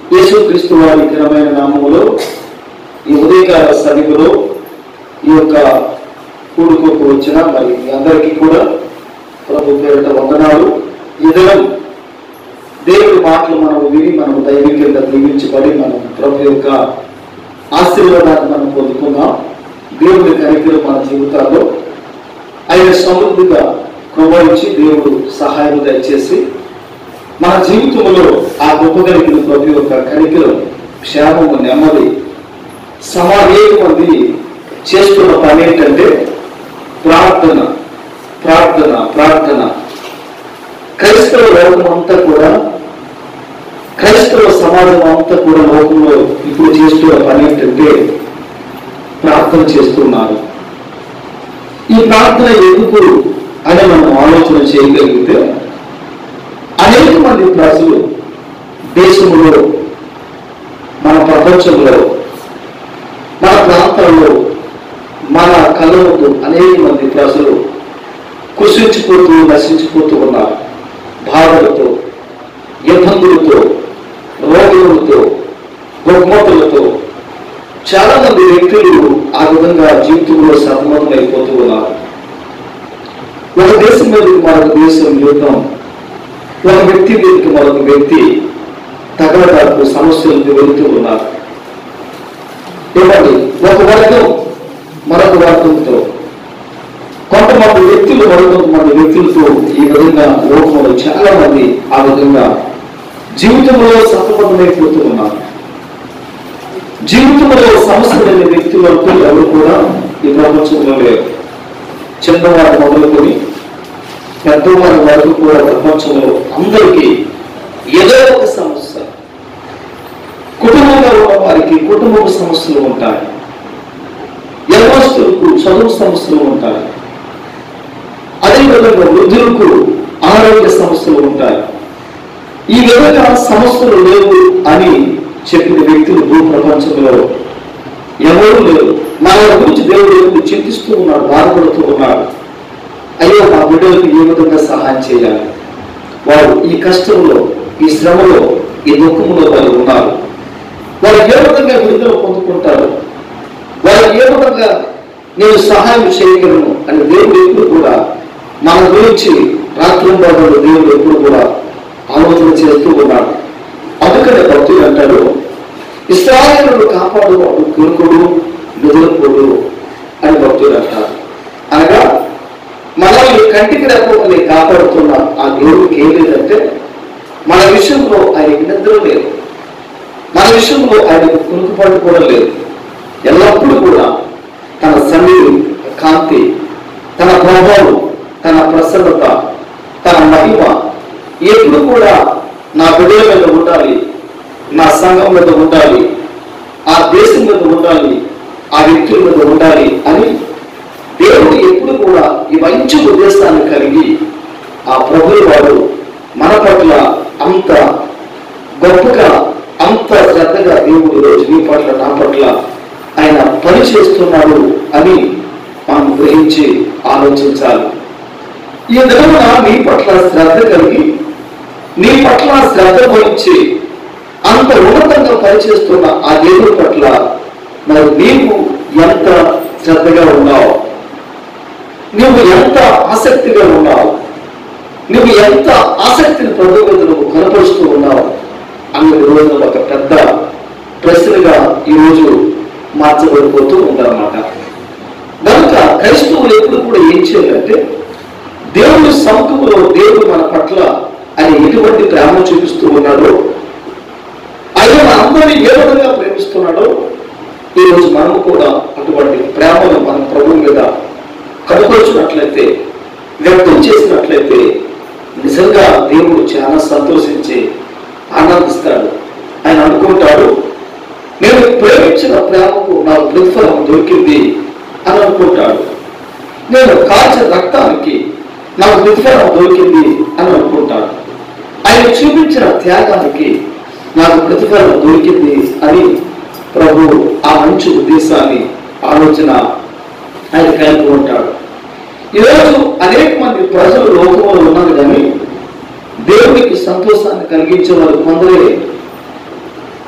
యేసుక్రీస్తు వారి ఘనమైన నామములో ఈ ఉదయకాల సన్నిధిలో ఈ యొక్క కూడుకోకు వచ్చిన మరి మీ అందరికీ కూడా ప్రభు పేరిట వందనాలు ఈ దినం దేవుడి మాటలు మనం విని మనం దైవికంగా దీవించబడి మనం ప్రభు యొక్క ఆశీర్వాదాన్ని మనం పొందుకున్నాం దేవుడి కనికలు మన జీవితాల్లో ఆయన సమృద్ధిగా కృపరించి దేవుడు సహాయం దయచేసి మన జీవితంలో ఆ గొప్ప కలిగిన ప్రతి ఒక్క కనికలు క్షేమము నెమ్మది సమావేక మంది చేస్తున్న పని ఏంటంటే ప్రార్థన ప్రార్థన ప్రార్థన క్రైస్తవ లోకం అంతా కూడా క్రైస్తవ సమాజం అంతా కూడా లోకంలో ఇప్పుడు చేస్తున్న పని ఏంటంటే ప్రార్థన చేస్తున్నారు ఈ ప్రార్థన ఎందుకు అని మనం ఆలోచన చేయగలిగితే అనేక మంది ప్రజలు దేశంలో మన ప్రపంచంలో మన ప్రాంతాల్లో మన కళ్ళతో అనేక మంది ప్రజలు కృషించిపోతూ నశించిపోతూ ఉన్నారు బాధలతో ఇబ్బందులతో రోగులతో రుగ్మతులతో చాలా మంది వ్యక్తులు ఆ విధంగా జీవితంలో సతమతమైపోతూ ఉన్నారు ఒక దేశం మీదకి మరొక దేశం యుద్ధం ఒక వ్యక్తి మీదకి మరొక వ్యక్తి తగలడానికి సమస్యలకు వెళుతూ ఉన్నారు ఇవ్వండి ఒక వర్గం మరొక వర్గంతో కొంతమంది వ్యక్తులు మరికొంతమంది వ్యక్తులతో ఈ విధంగా లోకంలో చాలా మంది ఆ విధంగా జీవితంలో సతమతమైపోతూ ఉన్నారు జీవితంలో సమస్య లేని వ్యక్తులు అంటూ ఎవరు కూడా ఈ ప్రపంచంలో లేరు చిన్నవారు మొదలుకొని పెద్దవారి వరకు కూడా ప్రపంచంలో అందరికీ ఏదో ఒక సమస్య కుటుంబంలో ఉన్న వారికి కుటుంబ సమస్యలు ఉంటాయి యవనస్తులకు చదువు సమస్యలు ఉంటాయి అదేవిధంగా వృద్ధులకు ఆరోగ్య సమస్యలు ఉంటాయి ఈ విధంగా సమస్యలు లేవు అని చెప్పిన వ్యక్తులు భూ ప్రపంచంలో ఎవరు లేరు మన గురించి దేవుడు ఎప్పుడు చింతిస్తూ ఉన్నాడు బాధపడుతూ ఉన్నాడు అయ్యో మా బిడ్డలకు ఏ విధంగా సహాయం చేయాలి వారు ఈ కష్టంలో ఈ శ్రమలో ఈ దుఃఖంలో వారు ఉన్నారు వారు ఏ విధంగా విడుదల పొందుకుంటారు వారు ఏ విధంగా నేను సహాయం చేయగలను అని దేవుడు ఎప్పుడు కూడా మన గురించి రాత్రింబాబు దేవుడు ఎప్పుడు కూడా ఆలోచన చేస్తూ ఉన్నాడు అందుకనే భక్తులు అంటాడు ఇస్రాయలు కాపాడువాడు కురుకుడు నిధులకుడు అని భక్తులు అంటారు అనగా మనల్ని కంటికి రెప్పమని కాపాడుతున్న ఆ దేవుడికి ఏం లేదంటే మన విషయంలో ఆయనకి నిద్ర లేదు మన విషయంలో ఆయనకు కునుకుపాటు కూడా లేదు ఎల్లప్పుడూ కూడా తన సన్నిధి కాంతి తన ప్రభావం తన ప్రసన్నత తన మహిమ ఎప్పుడు కూడా నా బిడ్డల మీద ఉండాలి నా సంఘం మీద ఉండాలి ఆ దేశం మీద ఉండాలి ఆ వ్యక్తుల మీద ఉండాలి అని దేవుడు ఎప్పుడు కూడా ఈ మంచి ఉద్దేశాన్ని కలిగి ఆ ప్రభువు వాడు మన పట్ల అంత గొప్పగా అంత శ్రద్ధగా దేవుడు ఈరోజు నీ పట్ల నా పట్ల ఆయన పని చేస్తున్నాడు అని మనం గ్రహించి ఆలోచించాలి ఈ దినమున నీ పట్ల శ్రద్ధ కలిగి నీ పట్ల శ్రద్ధ వహించి అంత ఉన్నతంగా పనిచేస్తున్న ఆ దేవుడి పట్ల మరి నీవు ఎంత శ్రద్ధగా ఉన్నావు నువ్వు ఎంత ఆసక్తిగా ఉన్నావు నువ్వు ఎంత ఆసక్తిని ప్రభు మీద నువ్వు కనపరుస్తూ ఉన్నావు అన్న రోజున ఒక పెద్ద ప్రశ్నగా ఈరోజు మార్చబడిపోతూ ఉందన్నమాట కనుక క్రైస్తవులు ఎప్పుడు కూడా ఏం చేయాలంటే దేవుని సముఖంలో దేవుడు మన పట్ల ఆయన ఎటువంటి ప్రేమ చూపిస్తూ ఉన్నాడో ఆయన అందరినీ ఏ విధంగా ప్రేమిస్తున్నాడో ఈరోజు మనము కూడా అటువంటి ప్రేమను మన ప్రభు మీద కనుపరిచినట్లయితే వ్యక్తం చేసినట్లయితే నిజంగా దేవుడు చాలా సంతోషించి ఆనందిస్తాడు ఆయన అనుకుంటాడు నేను ప్రేమించిన ప్రేమకు నాకు ప్రతిఫలం దొరికింది అని అనుకుంటాడు నేను కాల్చిన రక్తానికి నాకు ప్రతిఫలం దొరికింది అని అనుకుంటాడు ఆయన చూపించిన త్యాగానికి నాకు ప్రతిఫలం దొరికింది అని ప్రభు ఆ మంచి ఉద్దేశాన్ని ఆలోచన ఆయన కలిగి ఉంటాడు ఈరోజు అనేక మంది ప్రజలు లోకంలో ఉన్నారు కానీ దేవుడికి సంతోషాన్ని కలిగించే వారు కొందరే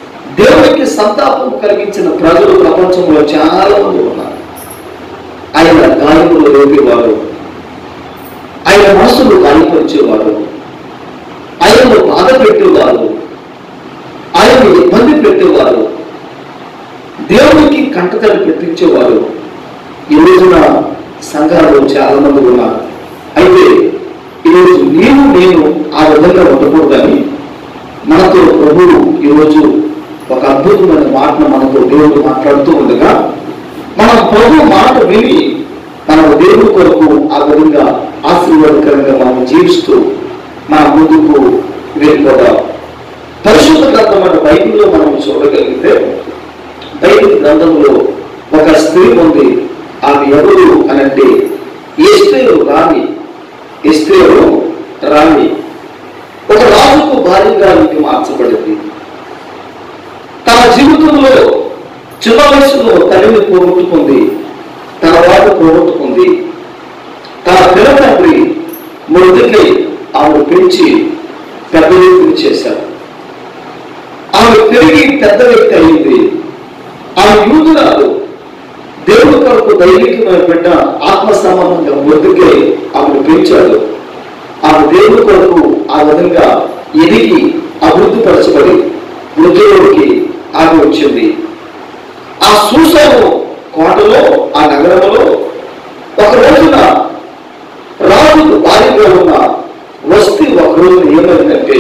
దేవునికి సంతాపం కలిగించిన ప్రజలు ప్రపంచంలో చాలా మంది ఉన్నారు ఆయన గాయములు రేపేవారు ఆయన మనసులు గాయపరిచేవారు ఆయనను బాధ పెట్టేవారు ఆయన్ని ఇబ్బంది పెట్టేవారు దేవునికి కంటతడి పెట్టించేవారు ఈ రోజున సంఘాలు చాలా మంది ఉన్నారు అయితే ఈరోజు నీవు నేను ఆ విధంగా ఉండకూడదని మనతో ప్రభువు ఈరోజు ఒక అద్భుతమైన మాటను మనతో దేవుడు మాట్లాడుతూ ఉండగా మనం ప్రభు మాట విని మన దేవుడి కొరకు ఆ విధంగా ఆశీర్వాదకరంగా మనం జీవిస్తూ మన ముందుకు వెళ్ళిపోదాం పరిశుద్ధ గ్రంథమైన బైబిల్లో మనం చూడగలిగితే బైబిల్ గ్రంథంలో ఒక స్త్రీ ఉంది ఆమె ఎవరు అనంటే ఎస్తేరు రాణి ఎస్తేరు రాణి ఒక రాజుకు భార్యగా ఇంటి మార్చబడింది తన జీవితంలో చిన్న వయసులో తల్లిని పోగొట్టుకుంది తన వాడు పోగొట్టుకుంది తన పిల్ల తండ్రి మృదుకై ఆమెను పెంచి పెద్ద వ్యక్తిని చేశారు ఆమె పెరిగి పెద్ద వ్యక్తి అయింది ఆమె యూదురాలు దేవుడి కొరకు దైవికమైన బిడ్డ ఆత్మ సంబంధంగా మృదుకై ఆమెను పెంచాడు ఆమె దేవుడి కొరకు ఆ విధంగా ఎదిగి అభివృద్ధి పరచబడి వృద్ధిలోకి ఆమె వచ్చింది ఆ సూసను కోటలో ఆ నగరంలో ఒక రోజున రాజుకు భార్యగా ఉన్న వస్తి ఒక రోజున ఏమైందంటే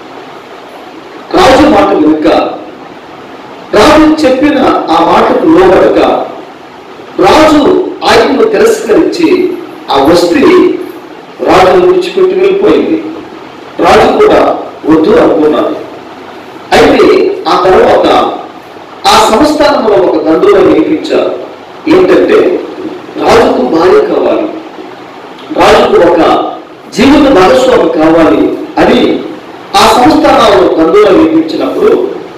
రాజు మాట వినక రాజు చెప్పిన ఆ మాటకు లోబడక రాజు ఆయనను తిరస్కరించి ఆ వస్తి రాజును విడిచిపెట్టి వెళ్ళిపోయింది రాజు కూడా వద్దు అనుకున్నాడు అయితే ఆ తర్వాత ఆ సంస్థానంలో ఒక దండుగా నియమించారు ఏంటంటే రాజుకు భార్య కావాలి రాజుకు ఒక జీవిత భాగస్వామి కావాలి అని ఆ సంస్థానాలను దండుగా నియమించినప్పుడు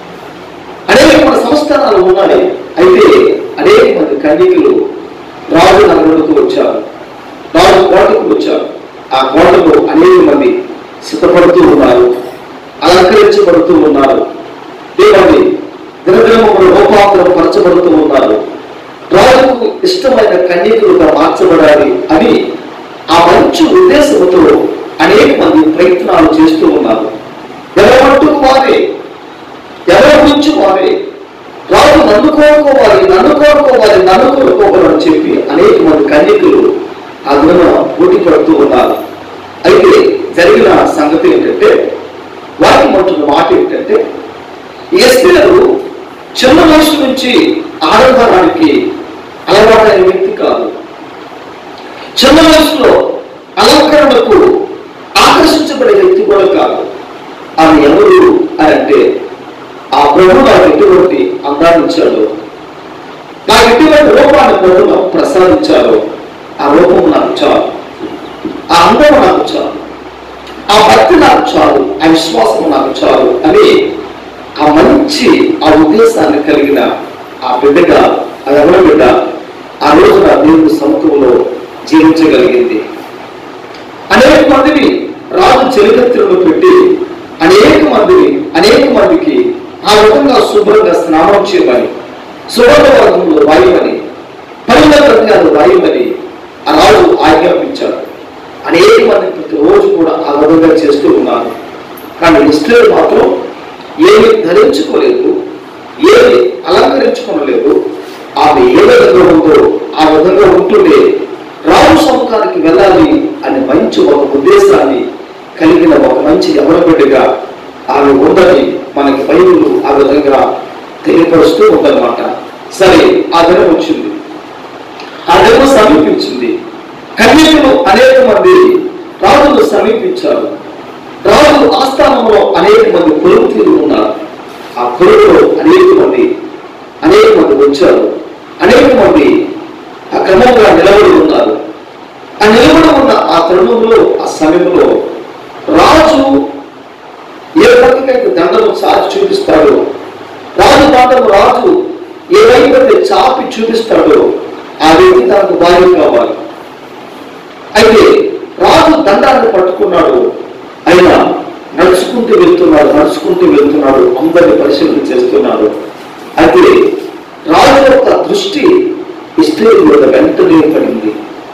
అనేక మన సంస్థానాలు ఉన్నాయి అయితే అనేక మంది కన్యకులు రాజు నగరులకు వచ్చారు రాజు కోటకు వచ్చారు ఆ కోటలో అనేక మంది సిద్ధపడుతూ ఉన్నారు అలంకరించబడుతూ ఉన్నారు దేవుని దినదినము రూపాంతరం పరచబడుతూ ఉన్నారు రాజుకు ఇష్టమైన కన్యకులుగా మార్చబడాలి అని ఆ మంచి ఉద్దేశంతో అనేక మంది ప్రయత్నాలు చేస్తూ ఉన్నారు ఎవరంటూ వారే ఎవరి గురించి వారే రాజు నన్ను కోరుకోవాలి నన్ను కోరుకోవాలి నన్ను కోరుకోవాలి అని చెప్పి అనేక మంది కన్యకులు ఆ దిన పోటీ పడుతూ ఉన్నారు అయితే జరిగిన సంగతి ఏంటంటే వాటి మంటున్న మాట ఏంటంటే ఎస్పీలు చిన్న వయసు నుంచి ఆడంబరానికి అలవాటైన వ్యక్తి కాదు చిన్న వయసులో అలంకరణకు ఆకర్షించబడే వ్యక్తి కూడా కాదు ఆమె ఎవరు అని అంటే ఆ ప్రభు నాకు ఎటువంటి అందాన్ని ఇచ్చాడు నాకు ఎటువంటి రూపాన్ని ప్రభు నాకు ప్రసాదించాడు ఆ రూపం నాకు చాలు ఆ అందం నాకు చాలు ఆ భక్తి నాకు చాలు ఆ విశ్వాసం నాకు చాలు అని ఆ మంచి ఆ ఉద్దేశాన్ని కలిగిన ఆ బిడ్డగా ఆ ఎవరి బిడ్డ ఆ రోజున దేవుని సముఖంలో జీవించగలిగింది అనేక మందిని రాజు చెలికత్తులను పెట్టి అనేక మందిని అనేక మందికి ఆ విధంగా శుభ్రంగా స్నానం చేయమని సువర్ణ వర్గంలో రాయమని పరిణతంగా రాయమని ఆ రాజు ఆజ్ఞాపించాడు అనేక మంది ప్రతిరోజు కూడా ఆ విధంగా చేస్తూ ఉన్నారు కానీ ఇస్త్రీలు మాత్రం ఏమి ధరించుకోలేదు ఏమి అలంకరించుకోలేదు ఆమె ఏ విధంగా ఉందో ఆ విధంగా ఉంటుండే రాజు సముఖానికి వెళ్ళాలి అనే మంచి ఒక ఉద్దేశాన్ని కలిగిన ఒక మంచి ఎవరబిడ్డగా ఆమె ఉందని మనకి బైబిల్ ఆ విధంగా తెలియపరుస్తూ ఉందన్నమాట సరే ఆ దినం వచ్చింది ఆ దినం సమీపించింది కన్యకులు అనేక మంది రాజులు సమీపించారు రాజు ఆస్థానంలో అనేక మంది కొలువుతీరు ఉన్నారు ఆ కొలువులో అనేక మంది అనేక మంది వచ్చారు అనేక మంది ఆ క్రమంగా నిలబడి ఉన్నారు ఆ నిలబడి ఉన్న ఆ తరుణంలో ఆ సమయంలో రాజు ఏ పక్కకైతే దండను చాచి చూపిస్తాడో రాజు మాటలు రాజు ఏ వైపు అయితే చాపి చూపిస్తాడో ఆ వ్యక్తి తనకు భార్య కావాలి అయితే రాజు దండాన్ని పట్టుకున్నాడు అయినా నడుచుకుంటూ వెళ్తున్నాడు నడుచుకుంటూ వెళ్తున్నాడు అందరిని పరిశీలన చేస్తున్నాడు మీద వెంటనే పడింది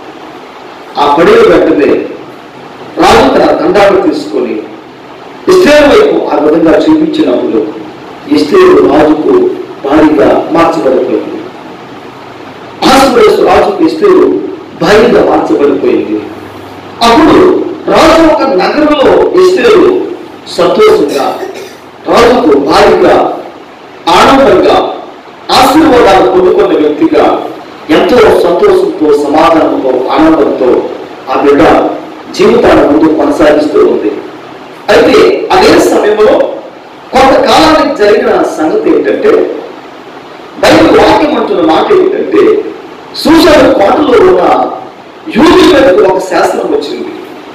ఆ పడిన వెంటనే రాజు తన దండాలు తీసుకొని ఇస్రాయేల్ వైపు ఆ విధంగా చూపించినప్పుడు ఇస్రాయేల్ రాజుకు భారీగా మార్చబడిపోయింది ఆశపడేసు రాజుకు ఇస్రాయేల్ భారీగా మార్చబడిపోయింది అప్పుడు రాజు ఒక నగరంలో ఇస్రాయేల్ సంతోషంగా రాజుకు భారీగా ఆనందంగా ఆశీర్వాదాలు పొందుకున్న వ్యక్తిగా ఎంతో సంతోషంతో సమాధానంతో ఆనందంతో ఆ బిడ్డ జీవితాన్ని ముందు కొనసాగిస్తూ ఉంది అయితే అదే సమయంలో కొంతకాలానికి జరిగిన సంగతి ఏంటంటే బైబిల్ వాక్యం అంటున్న మాట ఏంటంటే సూచన కోటలో ఉన్న యూదుల మీదకు ఒక శాస్త్రం వచ్చింది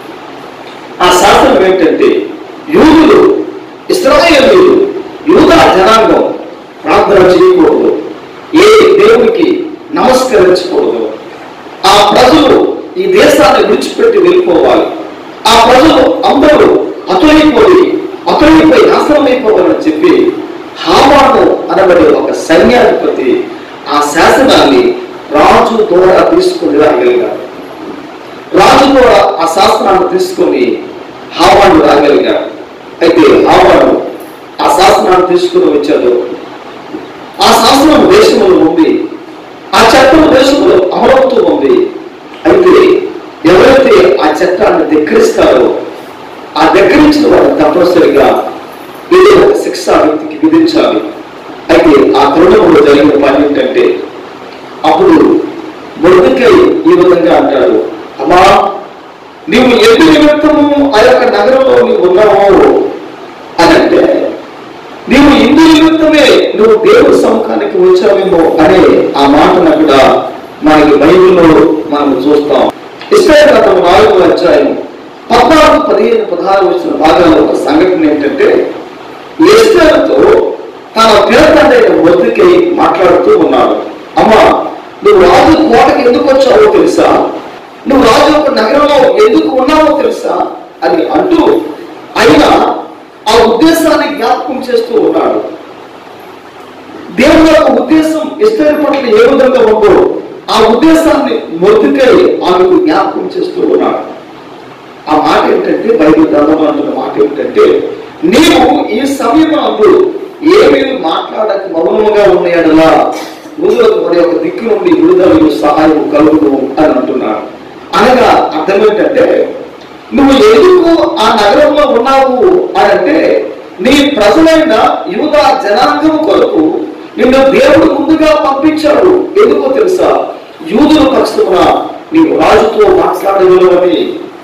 ఆ శాస్త్రం ఏంటంటే యూదులు ఇస్రాయేలీలు యూదా జనాంగం ప్రార్థన చేయకూడదు ఏ దేవునికి నమస్కరించకూడదు ఆ ప్రజలు ఈ దేశాన్ని విడిచిపెట్టి వెళ్ళిపోవాలి ఆ ప్రజలు అందరూ అతులైపోయి అతులైపోయి నాశనమైపోవాలని చెప్పి హామాను అనబడే ఒక సైన్యాధిపతి ఆ శాసనాన్ని రాజు ద్వారా తీసుకుని రాగలిగాడు రాజు ద్వారా ఆ శాస్త్రాన్ని తీసుకొని హావాను రాగలిగాడు అయితే హావాను ఆ శాస్త్రాన్ని తీసుకుని వచ్చాడు ఆ శాస్త్రం దేశంలో ఉంది ఆ చట్టం దేశంలో అమలవుతూ ఉంది అయితే ఎవరైతే ఆ చట్టాన్ని ధిక్కరిస్తారో ఆ ధిక్కరించిన వారు తప్పనిసరిగా ఏదో ఒక శిక్ష ఆ వ్యక్తికి విధించాలి అయితే ఆ తరుణంలో జరిగిన పని ఏంటంటే అప్పుడు మొదటికై ఈ విధంగా అంటాడు అమ్మా నీవు ఎందు నిమిత్తము ఆ యొక్క నగరంలో నీవు ఉన్నావో అని అంటే నీవు ఇందు నిమిత్తమే నువ్వు దేవుడి సముఖానికి వచ్చావేమో అనే ఆ మాటను అక్కడ మనకి బైబిల్లో మనం చూస్తాం ఇస్రాయల్ గ్రంథం నాలుగో అధ్యాయం పద్నాలుగు పదిహేను పదహారు వచ్చిన భాగాల్లో ఒక సంఘటన ఏంటంటే ఇస్రాయల్తో తన పేరుతండ్రైన వద్దకి మాట్లాడుతూ ఉన్నాడు అమ్మా నువ్వు రాజు కోటకి ఎందుకు వచ్చావో తెలుసా నువ్వు రాజు యొక్క నగరంలో ఎందుకు ఉన్నావో తెలుసా అని అంటూ అయినా ఆ ఉద్దేశాన్ని జ్ఞాపకం చేస్తూ ఉన్నాడు దేవుని యొక్క ఉద్దేశం ఇస్తరి పట్ల ఏ విధంగా ఉందో ఆ ఉద్దేశాన్ని మొద్దుకై ఆమెకు జ్ఞాపకం చేస్తూ ఉన్నాడు ఆ మాట ఏంటంటే బైబిల్ గ్రంథంలో అంటున్న మాట ఏంటంటే నీవు ఈ సమయంలో ఏమీ మాట్లాడక మౌనముగా ఉన్నాయనలా నువ్వు మరి ఒక దిక్కు నుండి విడుదల సహాయం కలుగును అని అంటున్నాడు అనగా అర్థం ఏంటంటే నువ్వు ఎందుకు ఆ నగరంలో ఉన్నావు అని అంటే నీ ప్రజలైన యువత జనాంగం కొరకు నిన్ను దేవుడు ముందుగా పంపించాడు ఎందుకో తెలుసా యూదుల పక్షమున నీవు రాజుతో మాట్లాడగలవని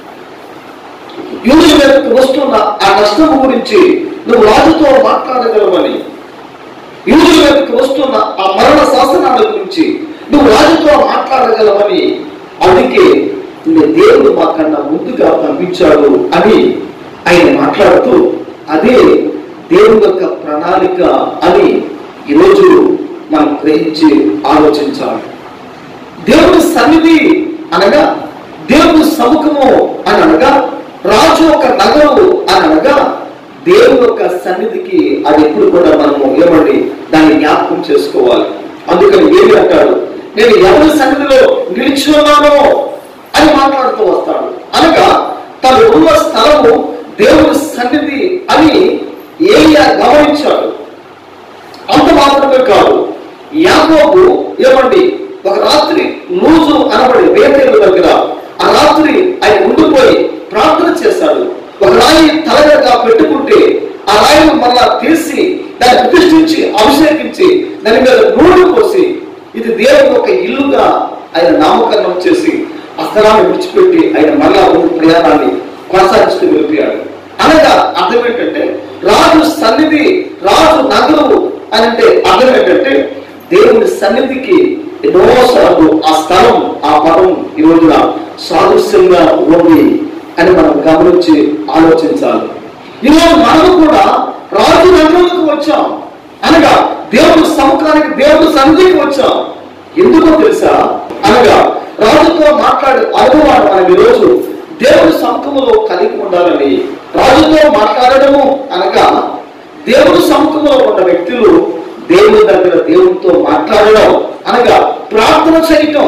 యూదుల మీదకు వస్తున్న ఆ నష్టం గురించి నువ్వు రాజుతో మాట్లాడగలవని యూదుల మీదకు వస్తున్న ఆ మరణ శాసనాల గురించి నువ్వు రాజుతో మాట్లాడగలవని అందుకే నీ దేవుడు మాకన్నా ముందుగా పంపించాడు అని ఆయన మాట్లాడుతూ అదే దేవుని యొక్క ప్రణాళిక అని ఈరోజు మనం గ్రహించి ఆలోచించాలి దేవుని సన్నిధి అనగా దేవుని సముఖము అని అనగా రాజు ఒక నగరు అని అనగా దేవుని యొక్క సన్నిధికి అది ఎప్పుడు కూడా మనము ఏమండి దాన్ని జ్ఞాపకం చేసుకోవాలి అందుకని ఏమి అంటాడు నేను ఎవరి సన్నిధిలో నిలిచి ఉన్నానో అని మాట్లాడుతూ వస్తాడు అనగా తను ఉన్న స్థలము దేవుని సన్నిధి అని ఏలియా గమనించాడు అంత మాత్రమే కాదు యాకోబు ఏమండి ఒక రాత్రి లూజు అనబడి వేతేలు దగ్గర ఆ రాత్రి ఆయన ఉండిపోయి ప్రార్థన చేశాడు ఒక రాయి తలగగా పెట్టుకుంటే ఆ రాయిని మళ్ళా తీసి దాన్ని ప్రతిష్ఠించి అభిషేకించి దాని మీద నూనె పోసి ఇది దేవుని ఒక ఇల్లుగా ఆయన నామకరణం చేసి ఆ స్థలాన్ని విడిచిపెట్టి ఆయన మళ్ళా ఉన్న ప్రయాణాన్ని కొనసాగిస్తూ వెళ్ళిపోయాడు అనగా అర్థం ఏంటంటే రాజు సన్నిధి రాజు నగరు అని అంటే అర్థం ఏంటంటే దేవుని సన్నిధికి ఎన్నోసార్లు ఆ స్థలం ఆ పదం ఈ రోజున సాదృశ్యంగా ఉంది అని మనం గమనించి ఆలోచించాలి ఈరోజు మనము కూడా రాజు నగరంలోకి వచ్చాం అనగా దేవుని సముఖానికి దేవుని సన్నిధికి వచ్చాం ఎందుకో తెలుసా అనగా రాజుతో మాట్లాడే అనుభవాన్ని మనం ఈరోజు దేవుని సముఖములో కలిగి ఉండాలని రాజుతో మాట్లాడడము అనగా దేవుని సముఖంలో ఉన్న వ్యక్తులు దేవుని దగ్గర దేవునితో మాట్లాడడం అనగా ప్రార్థన చేయటం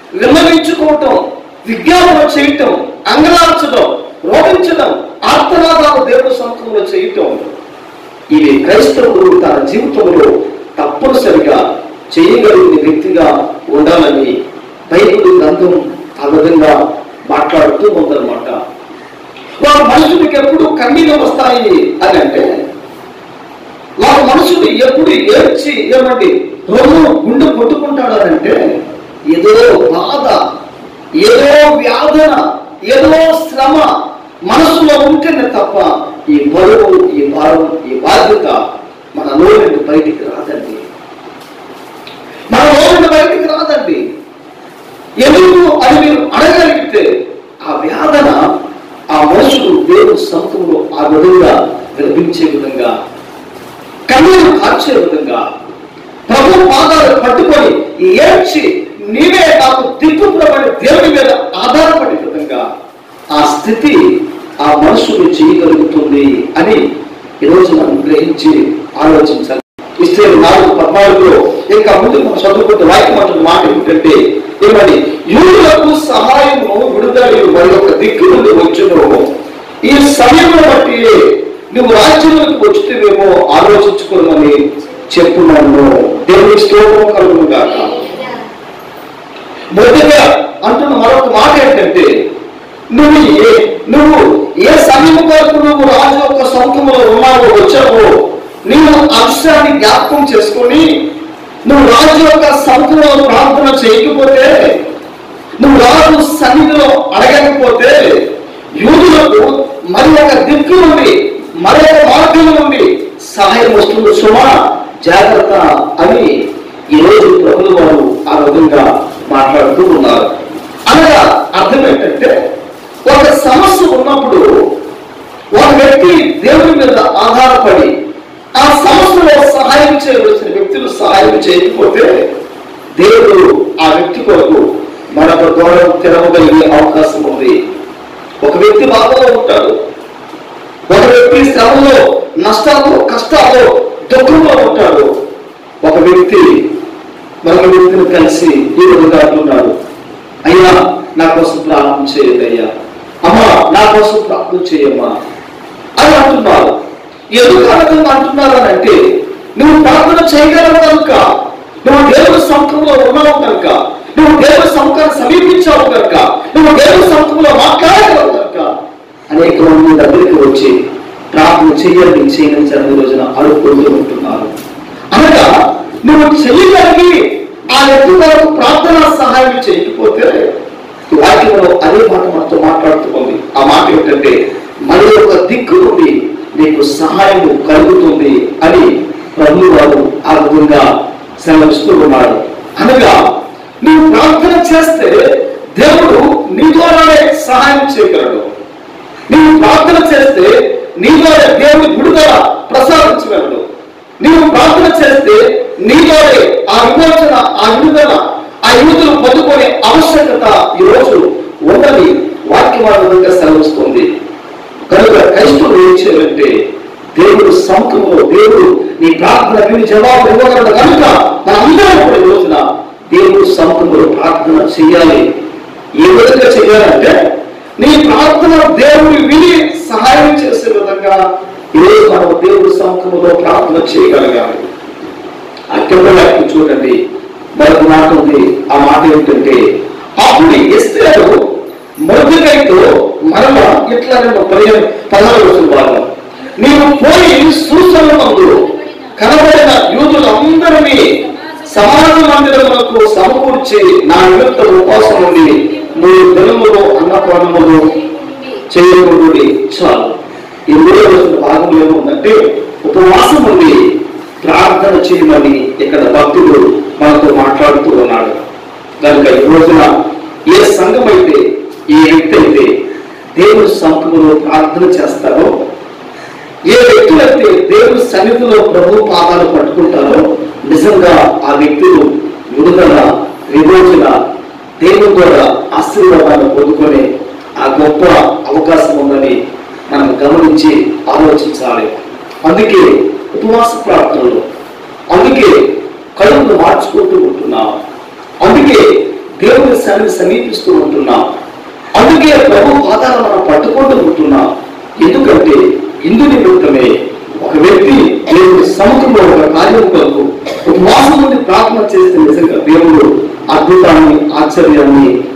విన్నవించుకోవటం విజ్ఞాపన చేయటం అంగలార్చడం రోధించడం ఆర్తనాదాలు దేవుని సముఖంలో చేయటం ఇవి క్రైస్తవుడు తన జీవితంలో తప్పనిసరిగా చేయగలిగిన వ్యక్తిగా ఉండాలని బైబిల్ గ్రంథం ఆ విధంగా మాట్లాడుతూ ఉందన్నమాట వారి మనుషుడికి ఎప్పుడు కన్నీళ్ళు వస్తాయి అని అంటే వారి మనుషుడు ఎప్పుడు ఏడ్చి ఏమండి రొమ్ము గుండె కొట్టుకుంటాడంటే ఏదో బాధ ఏదో వ్యాధన ఏదో శ్రమ మనసులో ఉంటేనే తప్ప ఈ బరువు ఈ భారం ఈ బాధ్యత మన నుండి బయటికి రాదండి మన నుండి బయటికి రాదండి ఎందుకు అని మీరు అడగలిగితే ఆ వేదన ఆ మనుషుడు దేవుని సముఖంలో ఆ విధంగా వినిపించే విధంగా కన్నీరు కార్చే విధంగా ప్రభు పాదాలు పట్టుకొని ఏడ్చి నీవే నాకు దిక్కుపురపడి దేవుని మీద ఆధారపడే విధంగా ఆ స్థితి ఆ మనుషులు చేయగలుగుతుంది అని ఈరోజు మనం గ్రహించి ఆలోచించాలి ఇస్తే నాలుగు పద్నాలుగులో ఇంకా ముందు మనం చదువుకుంటే వాక్యం అంటున్న మాట ఏమిటంటే ఏమని యూదులకు సహాయము విడుదల మరి యొక్క దిక్కు నుండి వచ్చును ఈ సమయంలో బట్టి నువ్వు రాజ్యంలోకి వచ్చితేవేమో ఆలోచించుకోమని చెప్పున్నాను దేవుని స్తోత్రం కలుగును గాక మొదటిగా అంటున్న మరొక మాట ఏంటంటే నువ్వు ఏ నువ్వు ఏ సమయం వరకు నువ్వు రాజు యొక్క సముఖంలో ఉన్నావో వచ్చావో నీవు ఆ విషయాన్ని జ్ఞాపకం చేసుకొని నువ్వు రాజు యొక్క సముఖంలో ప్రార్థన చేయకపోతే నువ్వు రాజు సన్నిధిలో అడగకపోతే యూదులకు మరి ఒక దిక్కు నుండి మరి ఒక మార్గం నుండి సహాయం వస్తుంది సుమా జాగ్రత్త అని ఈరోజు ప్రభులు వారు ఆ విధంగా మాట్లాడుతూ ఉన్నారు అనగా అర్థం ఏంటంటే ఒక సమస్య ఉన్నప్పుడు ఒక వ్యక్తి దేవుని మీద ఆధారపడి ఆ సమస్యలో సహాయం చేయవలసిన వ్యక్తులు సహాయం చేయకపోతే దేవుడు ఆ వ్యక్తి కొరకు మరొక ద్వారం తెరవగలిగే అవకాశం ఉంది ఒక వ్యక్తి బాధలో ఉంటాడు ఒక వ్యక్తి శ్రమలో నష్టాల్లో కష్టాల్లో దుఃఖంలో ఉంటాడు ఒక వ్యక్తి మరొక వ్యక్తిని కలిసి ఈ విధంగా అంటున్నాడు అయ్యా నా కోసం ప్రార్థన చేయండి అయ్యా అమ్మా నా కోసం ప్రార్థన చేయమ్మా అని అంటున్నారు ఎందుకు ఆ విధంగా అంటున్నారు అని అంటే నువ్వు ప్రార్థన చేయగలవు కనుక నువ్వు దేవుని సముఖంలో ఉన్నావు కనుక నువ్వు దేవుని సముఖాన్ని సమీపించావు కనుక నువ్వు దేవుని సముఖంలో మాట్లాడగలవు కనుక అనేక మంది దగ్గరికి వచ్చి ప్రార్థన చేయండి చేయని చదివి రోజున అడుక్కుంటూ ఉంటున్నారు అనగా నువ్వు చెయ్యగలిగి ఆ వ్యక్తి వరకు ప్రార్థన సహాయం చేయకపోతే ఈ వాక్యంలో అదే మాట మనతో మాట్లాడుతుంది ఆ మాట ఏంటంటే మరి ఒక దిక్కు నుండి నీకు సహాయం కలుగుతుంది అని ప్రభు వారు ఆ విధంగా సెలవిస్తూ ఉన్నాడు అనగా నువ్వు ప్రార్థన చేస్తే దేవుడు నీ ద్వారానే సహాయం చేయగలడు నీవు ప్రార్థన చేస్తే నీ ద్వారా దేవుని విడుదల ప్రసాదించగలడు నీవు ప్రార్థన చేస్తే నీ ద్వారా ఆ విమోచన ఆ విడుదల ఆ యువతులు పొందుకునే ఆవశ్యకత ఈ రోజు ఉందని వాక్యం ఆ విధంగా సెలవిస్తుంది కనుక క్రైస్తవులు ఏం చేయాలంటే దేవుడు సముఖంలో దేవుడు నీ ప్రార్థన విని జవాబు ఇవ్వగలడు కనుక మనందరం కూడా ఈ రోజున దేవుడు సముఖంలో ప్రార్థన చేయాలి ఏ విధంగా చేయాలంటే నీ ప్రార్థన దేవుడు విని సహాయం చేసే విధంగా ఈరోజు మనం దేవుడి సముఖంలో ప్రార్థన చేయగలగాలి అక్కడ చూడండి మరొక మాట ఉంది ఆ మాట ఏంటంటే అప్పుడు ఎస్తేరు మృదుకైతో మరల ఇట్లా నేను పదిహేను పదహారు రోజుల భాగం నీవు పోయి సూచన మందు కనబడిన యూదులందరినీ సమాజ మందిరములకు సమకూర్చి నా నిమిత్త ఉపవాసం నుండి మూడు దినములు అన్నపానములు చేయకూడదు చాలు ఈ మూడో రోజుల భాగంలో ఏముందంటే ఉపవాసం ఉండి ప్రార్థన చేయమని ఇక్కడ భక్తుడు మనతో మాట్లాడుతూ ఉన్నాడు కనుక ఈ రోజున ఏ సంఘం అయితే ఏ వ్యక్తి అయితే దేవుని సముఖంలో ప్రార్థన చేస్తారో ఏ వ్యక్తులైతే దేవుని సన్నిధిలో ప్రభు పాదాలు పట్టుకుంటారో నిజంగా ఆ వ్యక్తులు విడుదల విమోచన దేవుని ద్వారా ఆశీర్వాదాలు పొందుకొని ఆ గొప్ప అవకాశం ఉందని మనం గమనించి ఆలోచించాలి అందుకే ఉపవాస ప్రార్థనలు అందుకే కడుపును మార్చుకుంటూ ఉంటున్నాం అందుకే దేవుని సన్నిధి సమీపిస్తూ ఉంటున్నాం అందుకే ప్రభు పాదాలు మనం పట్టుకుంటూ ఉంటున్నాం ఎందుకంటే ఇందు నిమిత్తమే ఒక వ్యక్తి దేవుని సముఖంలో ఒక కార్యం కొరకు ఉపవాసం నుండి ప్రార్థన చేస్తే నిజంగా దేవుడు అద్భుతాన్ని ఆశ్చర్యాన్ని